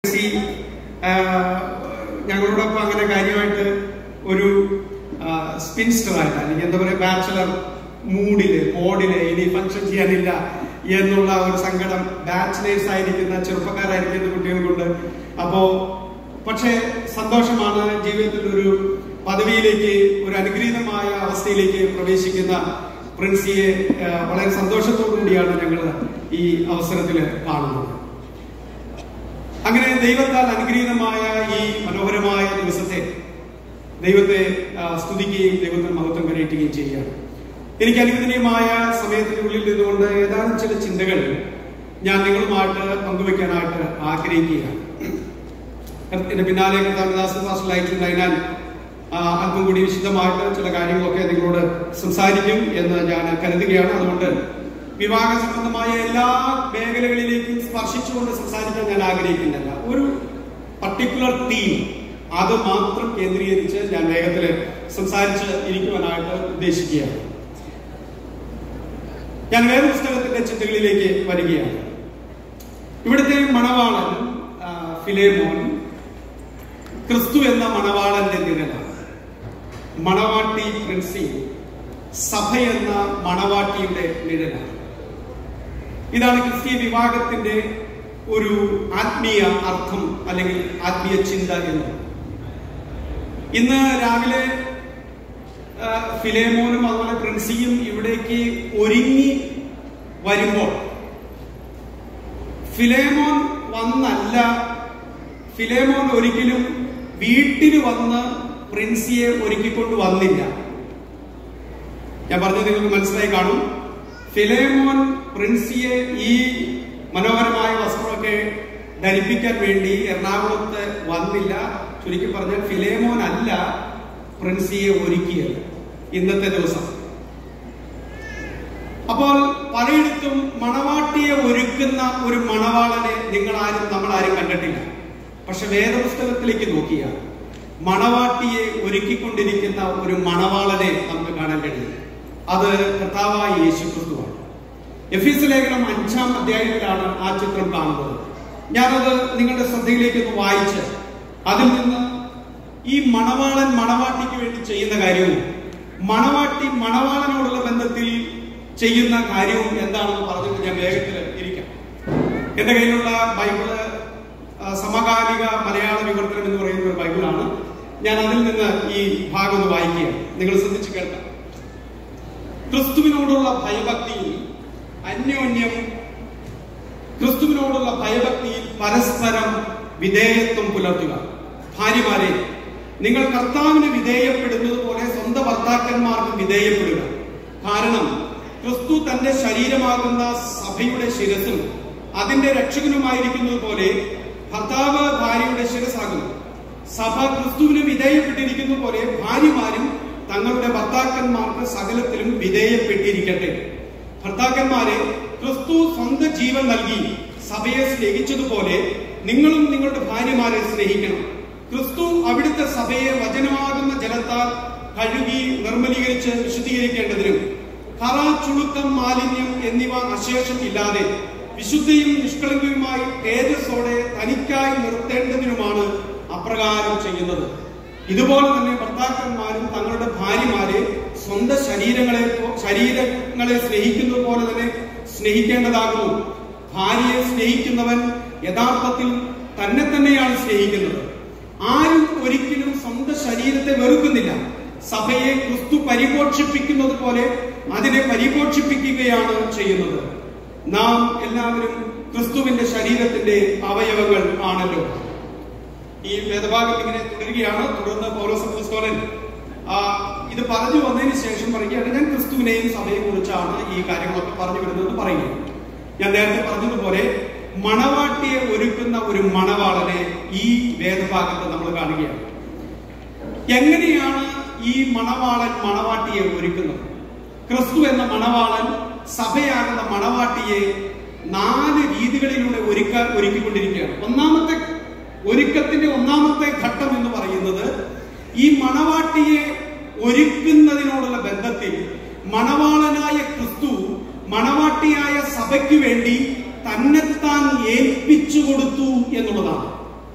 C ഞങ്ങളോടൊപ്പം അങ്ങനെ കാര്യമായിട്ട് ഒരു സ്പിൻസ്റ്റർ ആയിട്ട് അല്ലെങ്കിൽ എന്താ പറയുക ബാച്ചലർ മൂഡില് മോഡില് ഇനി ഫംഗ്ഷൻ ചെയ്യാനില്ല എന്നുള്ള ഒരു സങ്കടം ബാച്ചിലേഴ്സ് ആയിരിക്കുന്ന ചെറുപ്പക്കാരായിരിക്കുന്ന കുട്ടികൾക്കുണ്ട് അപ്പോ പക്ഷേ സന്തോഷമാണ് ജീവിതത്തിൽ ഒരു പദവിയിലേക്ക് ഒരു അനുഗ്രഹീതമായ അവസ്ഥയിലേക്ക് പ്രവേശിക്കുന്ന പ്രിൻസിയെ ആ, വളരെ സന്തോഷത്തോടു കൂടിയാണ് ഞങ്ങൾ ഈ അവസരത്തിൽ കാണുന്നത് അങ്ങനെ ദൈവത്താൽ അനുഗ്രഹീതമായ ഈ മനോഹരമായ ദിവസത്തെ ദൈവത്തെ ആ, സ്തുതിക്കുകയും ദൈവത്തിന് മഹത്വം കരയറ്റുകയും ചെയ്യുകയാണ് എനിക്ക് അനുവദനീയമായ സമയത്തിന്റെ ഉള്ളിൽ നിന്നുകൊണ്ട് ഏതാനും ചില ചിന്തകൾ ഞാൻ നിങ്ങളുമായിട്ട് പങ്കുവെക്കാനായിട്ട് ആഗ്രഹിക്കുകയാണ് എന്റെ പിന്നാലെ കർത്താവിദാസ് മാസ്റ്ററിലായിട്ടുണ്ടായതിനാൽ ആ, അല്പം കൂടി വിശദമായിട്ട് ചില കാര്യങ്ങളൊക്കെ നിങ്ങളോട് സംസാരിക്കും എന്ന് ഞാൻ കരുതുകയാണ് അതുകൊണ്ട് വിവാഹ സംബന്ധമായ എല്ലാ മേഖലകളിലേക്കും സ്പർശിച്ചുകൊണ്ട് സംസാരിക്കാൻ ഞാൻ ആഗ്രഹിക്കുന്നില്ല ഒരു പർട്ടിക്കുലർ തീം അത് മാത്രം കേന്ദ്രീകരിച്ച് ഞാൻ വേഗത്തിൽ സംസാരിച്ച് ഇരിക്കുവാനായിട്ട് ഉദ്ദേശിക്കുകയാണ് ഞാൻ വേറെ പുസ്തകത്തിന്റെ ചിന്തകളിലേക്ക് വരികയാണ് ഇവിടുത്തെ മണവാളൻ ആ, ഫിലേമോൻ ക്രിസ്തു എന്ന മണവാളന്റെ നിഴലാണ് മണവാട്ടി പ്രിൻസി സഭ എന്ന മണവാട്ടിയുടെ നിഴലാണ് ഇതാണ് ക്രിസ്തീയ വിവാഹത്തിന്റെ ഒരു ആത്മീയ അർത്ഥം അല്ലെങ്കിൽ ആത്മീയ ചിന്ത എന്ന് ഇന്ന് രാവിലെ ആ, ഫിലേമോനും അതുപോലെ പ്രിൻസിയും ഇവിടേക്ക് ഒരുങ്ങി വരുമ്പോൾ ഫിലേമോൻ വന്നല്ല ഫിലേമോൻ ഒരിക്കലും വീട്ടിൽ വന്ന് പ്രിൻസിയെ ഒരുക്കിക്കൊണ്ട് വന്നില്ല ഞാൻ പറഞ്ഞത് നിങ്ങൾക്ക് മനസ്സിലായി കാണും ഫിലേമോൻ പ്രിൻസിയെ ഈ മനോഹരമായ വസ്ത്രമൊക്കെ ധരിപ്പിക്കാൻ വേണ്ടി എറണാകുളത്ത് വന്നില്ല ചുരുക്കി പറഞ്ഞാൽ ഫിലേമോൻ അല്ല പ്രിൻസിയെ ഒരുക്കിയത് ഇന്നത്തെ ദിവസം അപ്പോൾ പലയിടത്തും മണവാട്ടിയെ ഒരുക്കുന്ന ഒരു മണവാളനെ നിങ്ങൾ ആരും നമ്മൾ ആരും കണ്ടിട്ടില്ല പക്ഷെ വേദപുസ്തകത്തിലേക്ക് നോക്കിയാൽ മണവാട്ടിയെ ഒരുക്കിക്കൊണ്ടിരിക്കുന്ന ഒരു മണവാളനെ നമുക്ക് കാണാൻ കഴിയും അത് കർത്താവായ യേശു ക്രിസ്തുവാണ് എഫീസ് ലേഖനം അഞ്ചാം അധ്യായത്തിലാണ് ആ ചിത്രം കാണുന്നത് ഞാനത് നിങ്ങളുടെ ശ്രദ്ധയിലേക്ക് ഒന്ന് വായിച്ച് അതിൽ നിന്ന് ഈ മണവാളൻ മണവാട്ടിക്ക് വേണ്ടി ചെയ്യുന്ന കാര്യവും മണവാട്ടി മണവാളനോടുള്ള ബന്ധത്തിൽ ചെയ്യുന്ന കാര്യവും എന്താണെന്ന് പറഞ്ഞിട്ട് ഞാൻ വേഗത്തിൽ ഇരിക്കാം എന്റെ കയ്യിലുള്ള ബൈബിള് ആ, സമകാലിക മലയാള വിവർത്തനം എന്ന് പറയുന്ന ഒരു ബൈബിളാണ് ഞാൻ അതിൽ നിന്ന് ഈ ഭാഗം ഒന്ന് വായിക്കുകയാണ് നിങ്ങൾ ശ്രദ്ധിച്ച് കേൾക്കാം ക്രിസ്തുവിനോടുള്ള ഭയഭക്തിയിൽ അന്യോന്യം ക്രിസ്തുവിനോടുള്ള ഭയഭക്തിയിൽ പരസ്പരം വിധേയത്വം പുലർത്തുക ഭാര്യമാരെ നിങ്ങൾ കർത്താവിന് വിധേയപ്പെടുന്നത് പോലെ സ്വന്തം ഭർത്താക്കന്മാർക്ക് വിധേയപ്പെടുക കാരണം ക്രിസ്തു തന്റെ ശരീരമാകുന്ന സഭയുടെ ശിരസും അതിന്റെ രക്ഷകനുമായിരിക്കുന്നത് പോലെ ഭർത്താവ് ഭാര്യയുടെ ശിരസാകുന്നു സഭ ക്രിസ്തുവിന് വിധേയപ്പെട്ടിരിക്കുന്ന പോലെ ഭാര്യമാരും തങ്ങളുടെ ഭർത്താക്കന്മാർക്ക് സകലത്തിലും വിധേയപ്പെട്ടിരിക്കട്ടെ ഭർത്താക്കന്മാരെ ക്രിസ്തു സ്വന്തം ജീവൻ നൽകി സഭയെ സ്നേഹിച്ചതുപോലെ നിങ്ങളും നിങ്ങളുടെ ഭാര്യമാരെ സ്നേഹിക്കണം ക്രിസ്തു അവിടുത്തെ സഭയെ വചനമാകുന്ന ജലത്താൽ കഴുകി നിർമ്മലീകരിച്ച് വിശുദ്ധീകരിക്കേണ്ടതിനും കറ ചുളുക്കം മാലിന്യം എന്നിവ അശേഷം ഇല്ലാതെ വിശുദ്ധിയും നിഷ്കളങ്കയുമായി തേജസ്സോടെ തനിക്കായി നിർത്തേണ്ടതിനുമാണ് അപ്രകാരം ചെയ്യുന്നത് ഇതുപോലെ തന്നെ ഭർത്താക്കന്മാരും തങ്ങളുടെ ഭാര്യമാരെ സ്വന്തം ശരീരങ്ങളെ പോ- ശരീരങ്ങളെ സ്നേഹിക്കുന്നത് പോലെ തന്നെ സ്നേഹിക്കേണ്ടതാകുന്നു ഭാര്യയെ സ്നേഹിക്കുന്നവൻ യഥാർത്ഥത്തിൽ തന്നെ തന്നെയാണ് സ്നേഹിക്കുന്നത് ആരും ഒരിക്കലും സ്വന്തം ശരീരത്തെ വെറുക്കുന്നില്ല സഭയെ ക്രിസ്തു പരിപോഷിപ്പിക്കുന്നത് പോലെ അതിനെ പരിപോഷിപ്പിക്കുകയാണ് ചെയ്യുന്നത് നാം എല്ലാവരും ക്രിസ്തുവിന്റെ ശരീരത്തിന്റെ അവയവങ്ങൾ ആണല്ലോ ഈ വേദഭാഗം ഇങ്ങനെ തുടരുകയാണ് തുടർന്ന് പൗരസംസ്കോലൻ ഇത് പറഞ്ഞു വന്നതിന് ശേഷം പറയുകയാണ് ഞാൻ ക്രിസ്തുവിനെയും സഭയെ കുറിച്ചാണ് ഈ കാര്യങ്ങളൊക്കെ പറഞ്ഞു വരുന്നത് പറയുകയാണ് ഞാൻ നേരത്തെ പറഞ്ഞതുപോലെ മണവാട്ടിയെ ഒരുക്കുന്ന ഒരു മണവാളനെ ഈ വേദഭാഗത്ത് നമ്മൾ കാണുകയാണ് എങ്ങനെയാണ് ഈ മണവാളൻ മണവാട്ടിയെ ഒരുക്കുന്നത് ക്രിസ്തു എന്ന മണവാളൻ സഭയാകുന്ന മണവാട്ടിയെ നാല് രീതികളിലൂടെ ഒരുക്കാൻ ഒരുക്കിക്കൊണ്ടിരിക്കുകയാണ് ഒന്നാമത്തെ ഒരുക്കത്തിന്റെ ഒന്നാമത്തെ ഘട്ടം എന്ന് പറയുന്നത് ഈ മണവാട്ടിയെ ഒരുക്കുന്നതിനോടുള്ള ബന്ധത്തിൽ മണവാളനായ ക്രിസ്തു മണവാട്ടിയായ സഭയ്ക്ക് വേണ്ടി തന്നെത്താൻ ഏൽപ്പിച്ചു കൊടുത്തു എന്നുള്ളതാണ്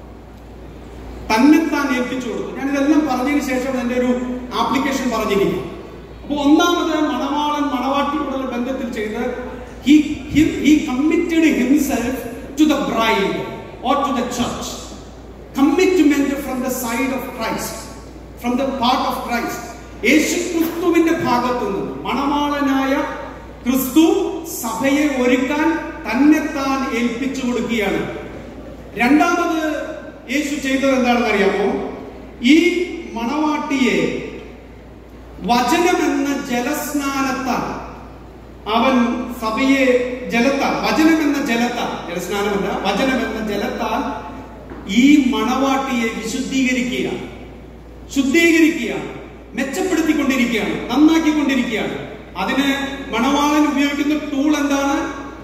ഏൽപ്പിച്ചു കൊടുത്തു ഞാൻ ഇതെല്ലാം പറഞ്ഞതിന് ശേഷം എന്റെ ഒരു ആപ്ലിക്കേഷൻ പറഞ്ഞിരിക്കും അപ്പൊ ഒന്നാമത് മണവാളൻ മണവാട്ടിയോടുള്ള ബന്ധത്തിൽ ചെയ്ത് he he he committed himself to the bride or to the church commitment from the side of Christ from the part of Christ യേശു ക്രിസ്തുവിന്റെ ഭാഗത്തു നിന്ന് മണവാളനായ ക്രിസ്തു സഭയെ ഒരുക്കാൻ തന്നെത്താൻ ഏൽപ്പിച്ചു കൊടുക്കുകയാണ് രണ്ടാമത് യേശു ചെയ്തത് എന്താണെന്ന് അറിയാമോ ഈ മണവാട്ടിയെ വചനമെന്ന ജലസ്നാനത്താൽ അവൻ സഭയെ ജലത്താൽ വചനമെന്ന ജലത്താൽ ജലസ്നാനമല്ല വചനമെന്ന ജലത്താൽ ഈ മണവാട്ടിയെ വിശുദ്ധീകരിക്കുകയാണ് ശുദ്ധീകരിക്കുകയാണ് മെച്ചപ്പെടുത്തിക്കൊണ്ടിരിക്കുകയാണ് നന്നാക്കിക്കൊണ്ടിരിക്കുകയാണ് അതിന് മണവാളൻ ഉപയോഗിക്കുന്ന ടൂൾ എന്താണ്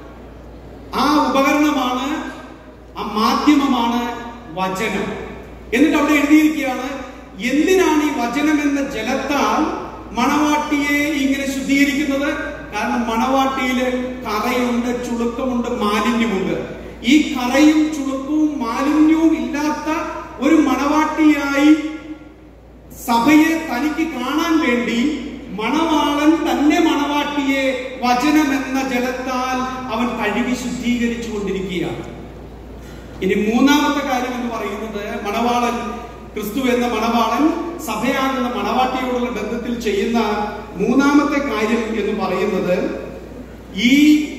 ആ ഉപകരണമാണ് ആ മാധ്യമമാണ് വചനം എന്നിട്ട് അവിടെ എഴുതിയിരിക്കുകയാണ് എന്തിനാണ് ഈ വചനം എന്ന ജലത്താൽ മണവാട്ടിയെ ഇങ്ങനെ ശുദ്ധീകരിക്കുന്നത് കാരണം മണവാട്ടിയില് കറയുണ്ട് ചുളുക്കമുണ്ട് മാലിന്യമുണ്ട് ഈ കറയും ചുളുക്കവും മാലിന്യവും ഇല്ലാത്ത ഒരു മണവാട്ടിയായി സഭയെ തനിക്ക് കാണാൻ വേണ്ടി മണവാളൻ തന്നെ മണവാട്ടിയെ വചനമെന്ന ജലത്താൽ അവൻ കഴുകി ശുദ്ധീകരിച്ചു കൊണ്ടിരിക്കുകയാണ് ഇനി മൂന്നാമത്തെ കാര്യം എന്ന് പറയുന്നത് മണവാളൻ ക്രിസ്തു എന്ന മണവാളൻ സഭയാകുന്ന മണവാട്ടിയോടുള്ള ബന്ധത്തിൽ ചെയ്യുന്ന മൂന്നാമത്തെ കാര്യം എന്ന് പറയുന്നത് ഈ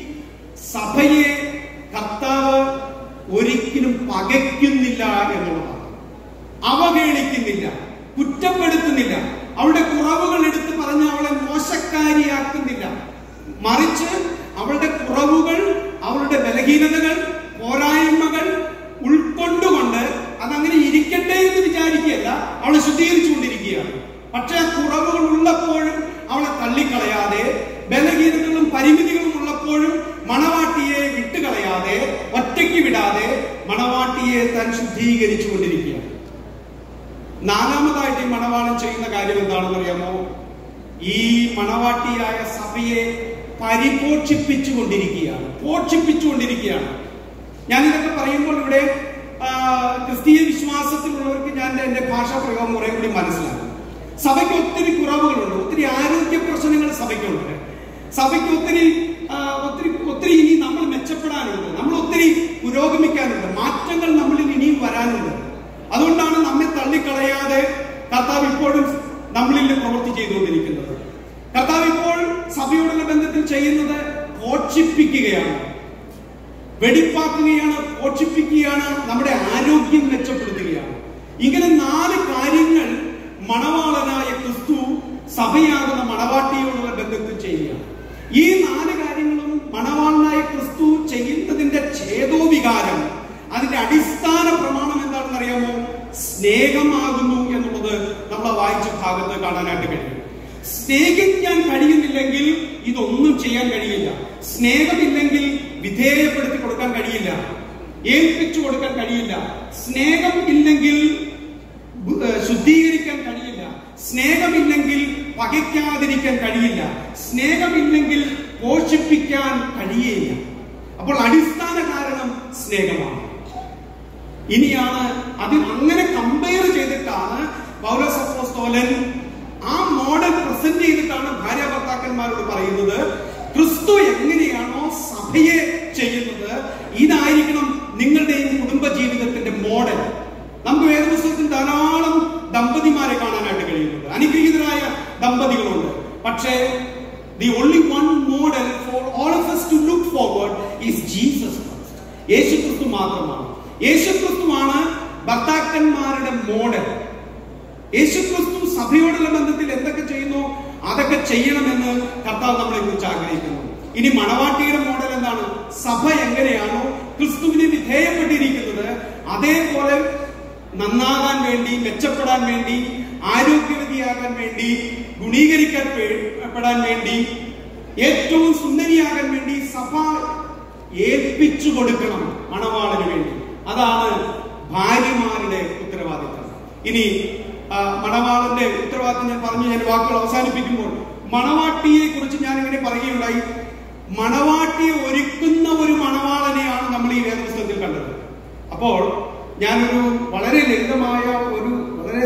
സഭയെ കർത്താവ് ഒരിക്കലും പകയ്ക്കുന്നില്ല എന്നുള്ളതാണ് അവഹേളിക്കുന്നില്ല കുറ്റപ്പെടുത്തുന്നില്ല അവളുടെ കുറവുകൾ എടുത്ത് പറഞ്ഞ് അവളെ മോശക്കാരിയാക്കുന്നില്ല മറിച്ച് അവളുടെ കുറവുകൾ അവളുടെ ബലഹീനതകൾ പോരായ്മകൾ ഉൾക്കൊണ്ടുകൊണ്ട് അതങ്ങനെ ഇരിക്കട്ടെ എന്ന് വിചാരിക്കുകയല്ല അവളെ ശുദ്ധീകരിച്ചുകൊണ്ടിരിക്കുകയാണ് പക്ഷെ ആ കുറവുകൾ ഉള്ളപ്പോഴും അവളെ തള്ളിക്കളയാതെ ബലഹീനതകളും പരിമിതികളും ഉള്ളപ്പോഴും മണവാട്ടിയെ വിട്ടുകളയാതെ ഒറ്റയ്ക്ക് വിടാതെ മണവാട്ടിയെ താൻ ശുദ്ധീകരിച്ചു കൊണ്ടിരിക്കുകയാണ് നാലാമതായിട്ട് ഈ മണവാളൻ ചെയ്യുന്ന കാര്യം എന്താണെന്ന് അറിയാമോ ഈ മണവാട്ടിയായ സഭയെ പരിപോഷിപ്പിച്ചു കൊണ്ടിരിക്കുകയാണ് പോഷിപ്പിച്ചുകൊണ്ടിരിക്കുകയാണ് ഞാൻ ഇതൊക്കെ പറയുമ്പോൾ ഇവിടെ ആ, ക്രിസ്തീയ വിശ്വാസത്തിലുള്ളവർക്ക് ഞാൻ എന്റെ ഭാഷാ പ്രയോഗം കുറെ കൂടി മനസ്സിലാക്കും സഭയ്ക്ക് ഒത്തിരി കുറവുകളുണ്ട് ഒത്തിരി ആരോഗ്യ പ്രശ്നങ്ങൾ സഭയ്ക്കുണ്ട് സഭയ്ക്ക് ഒത്തിരി ആ, ഒത്തിരി ഒത്തിരി ഇനി നമ്മൾ മെച്ചപ്പെടാനുണ്ട് നമ്മൾ ഒത്തിരി പുരോഗമിക്കാനുണ്ട് മാറ്റങ്ങൾ നമ്മളിൽ ഇനിയും വരാനുണ്ട് അതുകൊണ്ടാണ് നമ്മെ തള്ളിക്കളയാതെ കർത്താവ് ഇപ്പോഴും നമ്മളിൽ പ്രവൃത്തി ചെയ്തുകൊണ്ടിരിക്കുന്നത് കർത്താവ് ഇപ്പോൾ സഭയോടുള്ള ബന്ധത്തിൽ ചെയ്യുന്നത് പോഷിപ്പിക്കുകയാണ് വെടിപ്പാക്കുകയാണ് പോഷിപ്പിക്കുകയാണ് നമ്മുടെ ആരോഗ്യം മെച്ചപ്പെടുത്തുകയാണ് ഇങ്ങനെ നാല് കാര്യങ്ങൾ മണവാളനായ ക്രിസ്തു സഭയാകുന്ന മണവാട്ടിയോടുള്ള ബന്ധത്തിൽ ചെയ്യുകയാണ് ഈ നാല് കാര്യങ്ങളും മണവാളനായ ക്രിസ്തു ചെയ്യുന്നതിന്റെ ഛേദോവികാരം അതിന്റെ അടിസ്ഥാന പ്രമാണം എന്താണെന്ന് അറിയാമോ സ്നേഹമാകുന്നു എന്നുള്ളത് നമ്മൾ ആ വായിച്ച ഭാഗത്ത് കാണാനായിട്ട് കഴിയും സ്നേഹിക്കാൻ കഴിയുന്നില്ലെങ്കിൽ ഇതൊന്നും ചെയ്യാൻ കഴിയില്ല സ്നേഹമില്ലെങ്കിൽ വിധേയപ്പെടുത്തി കൊടുക്കാൻ കഴിയില്ല ഏൽപ്പിച്ചു കൊടുക്കാൻ കഴിയില്ല സ്നേഹം ഇല്ലെങ്കിൽ ബു- ഏഹ് ശുദ്ധീകരിക്കാൻ കഴിയില്ല സ്നേഹമില്ലെങ്കിൽ പകയ്ക്കാതിരിക്കാൻ കഴിയില്ല സ്നേഹമില്ലെങ്കിൽ പോഷിപ്പിക്കാൻ കഴിയില്ല അപ്പോൾ അടിസ്ഥാന കാരണം സ്നേഹമാണ് ഇനിയാണ് അത് അങ്ങനെ കമ്പയർ ചെയ്തിട്ടാണ് പൗലോസ് അപ്പോസ്തോലൻ ആ മോഡൽ പ്രസന്റ് ചെയ്തിട്ടാണ് ഭാര്യ ഭർത്താക്കന്മാരോട് പറയുന്നത് ക്രിസ്തു എങ്ങനെയാണോ സഭയെ ചെയ്യുന്നത് ഇതായിരിക്കണം നിങ്ങളുടെയും കുടുംബ ജീവിതത്തിന്റെ മോഡൽ നമുക്ക് വേദപുസ്തകത്തിൽ ധാരാളം ദമ്പതിമാരെ കാണാനായിട്ട് കഴിയുന്നുണ്ട് അനുഗ്രഹീതരായ ദമ്പതികളുണ്ട് പക്ഷേ the only one model for all of us to look forward is Jesus Christ Yeshu Kristu മാത്രമാണ് യേശു ക്രിസ്തുവാണ് ഭർത്താക്കന്മാരുടെ മോഡൽ യേശു ക്രിസ്തു സഭയോടുള്ള ബന്ധത്തിൽ എന്തൊക്കെ ചെയ്യുന്നു അതൊക്കെ ചെയ്യണമെന്ന് കർത്താവ് നമ്മളെ കുറിച്ച് ആഗ്രഹിക്കുന്നു ഇനി മണവാട്ടിയുടെ മോഡൽ എന്താണ് സഭ എങ്ങനെയാണോ ക്രിസ്തുവിന് വിധേയപ്പെട്ടിരിക്കുന്നത് അതേപോലെ നന്നാകാൻ വേണ്ടി മെച്ചപ്പെടാൻ വേണ്ടി ആരോഗ്യവതിയാകാൻ വേണ്ടി ഗുണീകരിക്കാൻ പേ- പെടാൻ വേണ്ടി ഏറ്റവും സുന്ദരിയാകാൻ വേണ്ടി സഭ ഏൽപ്പിച്ചു കൊടുക്കണം മണവാളന് വേണ്ടി അതാണ് ഭാര്യമാരുടെ ഉത്തരവാദിത്തം ഇനി ആ, മണവാളന്റെ ഉത്തരവാദിത്തം ഞാൻ പറഞ്ഞു ഞാൻ വാക്കുകൾ അവസാനിപ്പിക്കുമ്പോൾ മണവാട്ടിയെ കുറിച്ച് ഞാൻ ഇങ്ങനെ പറയുകയുണ്ടായി മണവാട്ടിയെ ഒരുക്കുന്ന ഒരു മണവാളനെയാണ് നമ്മൾ ഈ വേദപുസ്തകത്തിൽ കണ്ടത് അപ്പോൾ ഞാനൊരു വളരെ ലളിതമായ ഒരു വളരെ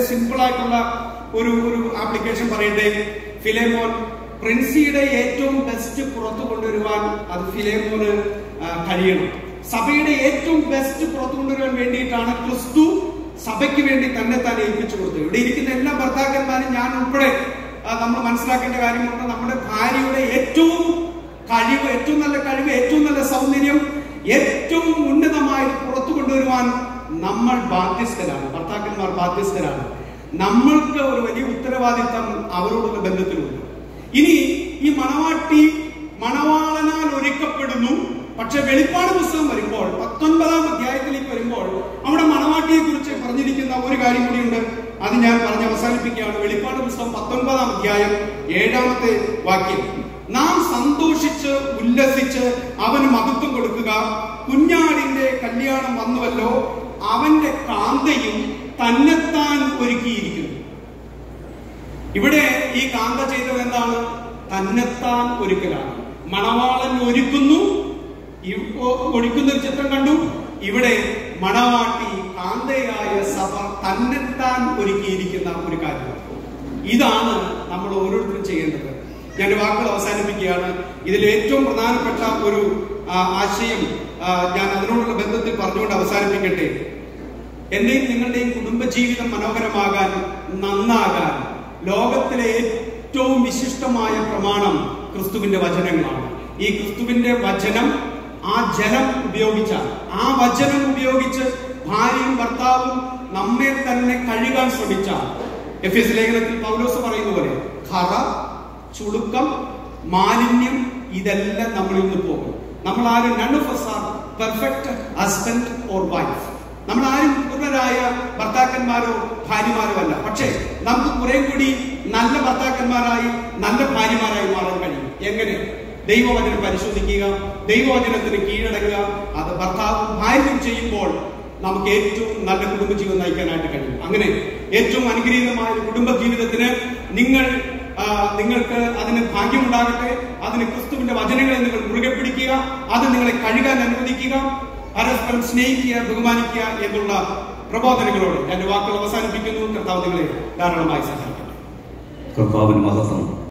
സിമ്പിൾ ആയിട്ടുള്ള ഒരു ഒരു ആപ്ലിക്കേഷൻ പറയട്ടെ ഫിലേമോൻ പ്രിൻസിയുടെ ഏറ്റവും ബെസ്റ്റ് പുറത്തു കൊണ്ടുവരുവാൻ അത് ഫിലേമോന് ആ, കഴിയണം സഭയുടെ ഏറ്റവും ബെസ്റ്റ് പുറത്തു കൊണ്ടുവരാൻ വേണ്ടിയിട്ടാണ് ക്രിസ്തു സഭയ്ക്ക് വേണ്ടി തന്നെ താൻ ഏൽപ്പിച്ചു കൊടുത്തത് ഇവിടെ ഇരിക്കുന്ന എല്ലാ ഭർത്താക്കന്മാരും ഞാൻ ഉൾപ്പെടെ ആ, നമ്മൾ മനസ്സിലാക്കേണ്ട കാര്യമുണ്ട് നമ്മുടെ ഭാര്യയുടെ ഏറ്റവും കഴിവ് ഏറ്റവും നല്ല കഴിവ് ഏറ്റവും നല്ല സൗന്ദര്യം ഏറ്റവും ഉന്നതമായി പുറത്തു കൊണ്ടുവരുവാൻ നമ്മൾ ബാധ്യസ്ഥരാണ് ഭർത്താക്കന്മാർ ബാധ്യസ്ഥരാണ് നമ്മൾക്ക് ഒരു വലിയ ഉത്തരവാദിത്തം അവരോടുള്ള ബന്ധത്തിലുണ്ട് ഇനി ഈ മണവാട്ടി മണവാളനാൽ ഒരുക്കപ്പെടുന്നു പക്ഷെ വെളിപ്പാട് പുസ്തകം വരുമ്പോൾ പത്തൊൻപതാം അധ്യായത്തിലേക്ക് വരുമ്പോൾ അവിടെ മണവാട്ടിയെ കുറിച്ച് പറഞ്ഞിരിക്കുന്ന ഒരു കാര്യം കൂടിയുണ്ട് അത് ഞാൻ പറഞ്ഞ് അവസാനിപ്പിക്കുകയാണ് വെളിപ്പാട് പുസ്തകം പത്തൊൻപതാം അധ്യായം ഏഴാമത്തെ വാക്യം നാം സന്തോഷിച്ച് ഉല്ലസിച്ച് അവന് മഹത്വം കൊടുക്കുക കുഞ്ഞാടിന്റെ കല്യാണം വന്നുവല്ലോ അവന്റെ കാന്തയും തന്നെത്താൻ ഒരുക്കിയിരിക്കുന്നു ഇവിടെ ഈ കാന്ത ചെയ്തത് എന്താണ് തന്നെത്താൻ ഒരുക്കലാണ് മണവാളൻ ഒരുക്കുന്നു ഇ- ഒ- ഒരുക്കുന്ന ഒരു ചിത്രം കണ്ടു ഇവിടെ മണവാട്ടി കാന്തയായ സഭ തന്നെത്താൻ ഒരുക്കിയിരിക്കുന്ന ഒരു കാര്യം ഇതാണ് നമ്മൾ ഓരോരുത്തരും ചെയ്യേണ്ടത് ഞാൻ വാക്കുകൾ അവസാനിപ്പിക്കുകയാണ് ഇതിൽ ഏറ്റവും പ്രധാനപ്പെട്ട ഒരു ആ, ആശയം ആ, ഞാൻ അതിനോടുള്ള ബന്ധത്തിൽ പറഞ്ഞുകൊണ്ട് അവസാനിപ്പിക്കട്ടെ എന്റെയും നിങ്ങളുടെയും കുടുംബജീവിതം മനോഹരമാകാൻ നന്നാകാൻ ലോകത്തിലെ ഏറ്റവും വിശിഷ്ടമായ പ്രമാണം ക്രിസ്തുവിന്റെ വചനങ്ങളാണ് ഈ ക്രിസ്തുവിന്റെ വചനം ആ ജലം ഉപയോഗിച്ചാൽ ആ വചനം ഉപയോഗിച്ച് ഭാര്യയും ഭർത്താവും നമ്മെ തന്നെ കഴുകാൻ ശ്രമിച്ചാൽ എഫ് എസ് ലേഖനത്തിൽ പൗലോസ് പറയുന്ന പോലെ ഖറ ചുളുക്കം മാലിന്യം ഇതെല്ലാം നമ്മളിൽ നിന്ന് പോകും നമ്മൾ ആരും none of us are perfect husband or wife നമ്മൾ ആരും പൂർണ്ണരായ ഭർത്താക്കന്മാരോ ഭാര്യമാരോ അല്ല പക്ഷേ നമുക്ക് കുറെ കൂടി നല്ല ഭർത്താക്കന്മാരായി നല്ല ഭാര്യമാരായി മാറാൻ കഴിയും എങ്ങനെ ദൈവവചനം പരിശോധിക്കുക ദൈവവചനത്തിന് കീഴടങ്ങുക അത് ഭർത്താവും ഭാര്യയും ചെയ്യുമ്പോൾ നമുക്ക് ഏറ്റവും നല്ല കുടുംബജീവിതം നയിക്കാനായിട്ട് കഴിയും അങ്ങനെ ഏറ്റവും അനുഗ്രഹീതമായ ഒരു കുടുംബ ജീവിതത്തിന് നിങ്ങൾ ആ, നിങ്ങൾക്ക് അതിന് ഭാഗ്യമുണ്ടാകട്ടെ അതിന് ക്രിസ്തുവിന്റെ വചനങ്ങളെ നിങ്ങൾ മുറുകെ പിടിക്കുക അത് നിങ്ങളെ കഴുകാൻ അനുവദിക്കുക പരസ്പരം സ്നേഹിക്കുക ബഹുമാനിക്കുക എന്നുള്ള പ്രബോധനങ്ങളോട് എന്റെ വാക്കുകൾ അവസാനിപ്പിക്കുന്നു കർത്താവ് നിങ്ങളെ ധാരാളമായി സഹായിക്കട്ടെ കർത്താവിന് മഹത്വം